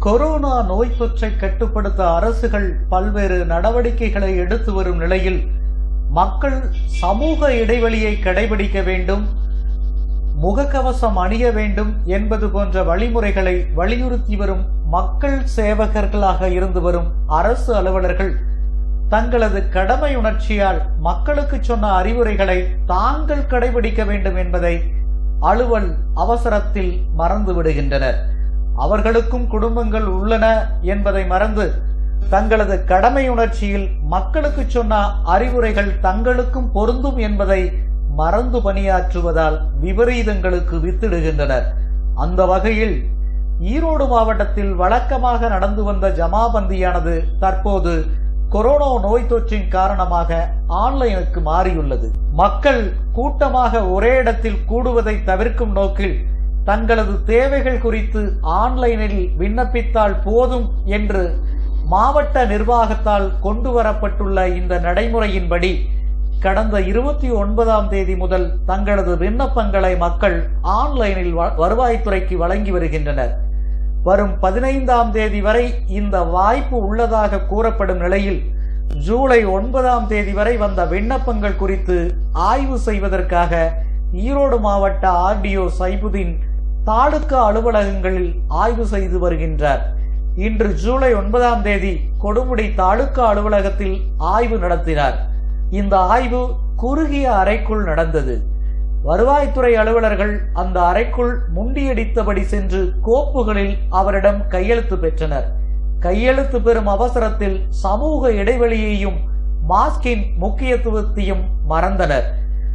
corona நோய் தொற்றை கட்டுப்படுத்த அரசுகள் பல்வேறு நடவடிக்கைகளை எடுத்து வரும் நிலையில் மக்கள் சமூக இடைவெளியை கடைபிடிக்க வேண்டும் முகக்கவசம் அணிய வேண்டும் என்பது போன்ற வழிமுறைகளை வலியுறுத்தி வரும் மக்கள் சேவகர்களாக இருந்து வரும் அரசு அலுவலர்கள் தங்களது கடமை உணர்ச்சியால் மக்களுக்கு சொன்ன அறிவுரைகளை தாங்கள் கடைபிடிக்க வேண்டும் என்பதை அலுவல் அவசரத்தில் மறந்து விடுகின்றனர் அவர்களுக்கும் குடும்பங்கள் உள்ளன என்பதை மறந்து தங்களது கடமை உணர்ச்சியில் மக்களுக்கு சொன்ன அறிவுரைகள் தங்களுக்கும் பொருந்தும் என்பதை மறந்து பணியாற்றுவதால் விபரீதங்களுக்கு வித்திடுகின்றனர் அந்த வகையில் ஈரோடு மாவட்டத்தில் வழக்கமாக நடந்து வந்த ஜமாபந்தியானது தற்போது கொரோனா நோய் தொற்றின் காரணமாக ஆன்லைனுக்கு மாறியுள்ளது மக்கள் கூட்டமாக ஒரே இடத்தில் கூடுவதை தவிர்க்கும் நோக்கில் தங்களது தேவைகள் குறித்து ஆன்லைனில் விண்ணப்பித்தால் போதும் என்று மாவட்ட நிர்வாகத்தால் கொண்டு வரப்பட்டுள்ள இந்த நடைமுறையின்படி கடந்த இருபத்தி ஒன்பதாம் தேதி முதல் தங்களது விண்ணப்பங்களை மக்கள் ஆன்லைனில் வருவாய்த்துறைக்கு வழங்கி வருகின்றனர் வரும் பதினைந்தாம் தேதி வரை இந்த வாய்ப்பு உள்ளதாக கூறப்படும் நிலையில் ஜூலை ஒன்பதாம் தேதி வரை வந்த விண்ணப்பங்கள் குறித்து ஆய்வு செய்வதற்காக ஈரோடு மாவட்ட ஆர்டிஓ சைபுதீன் தாலுகா அலுவலகங்களில் ஆய்வு செய்து வருகின்றார் இன்று ஜூலை ஒன்பதாம் தேதி கொடுமுடி தாலுகா அலுவலகத்தில் ஆய்வு நடத்தினார் இந்த ஆய்வு குறுகிய அறைக்குள் நடந்தது வருவாய்த்துறை அலுவலர்கள் அந்த அறைக்குள் முண்டியடித்தபடி சென்று கோப்புகளில் அவரிடம் கையெழுத்து பெற்றனர் கையெழுத்து பெறும் அவசரத்தில் சமூக இடைவெளியையும் மாஸ்கின் முக்கியத்துவத்தையும் மறந்தனர்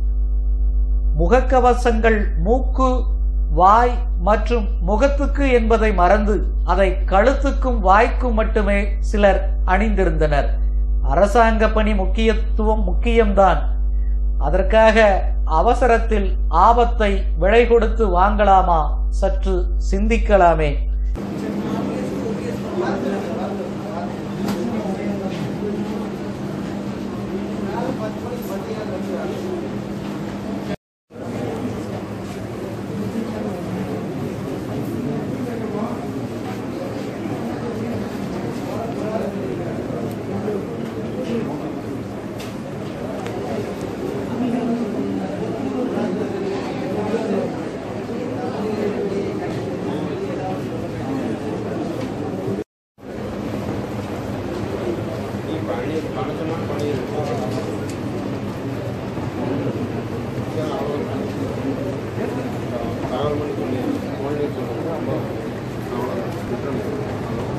முகக்கவசங்கள் மூக்கு வாய் மற்றும் முகத்துக்கு என்பதை மறந்து அதை கழுத்துக்கும் வாய்க்கும் மட்டுமே சிலர் அணிந்திருந்தனர் அரசாங்க பணி முக்கியத்துவம் முக்கியம்தான் அதற்காக அவசரத்தில் ஆபத்தை விலை கொடுத்து வாங்கலாமா சற்று சிந்திக்கலாமே தகவல் பண்ணி சொல்லி ஃபோன்லேயே சொல்லுங்கள் அவ்வளோ அவ்வளோ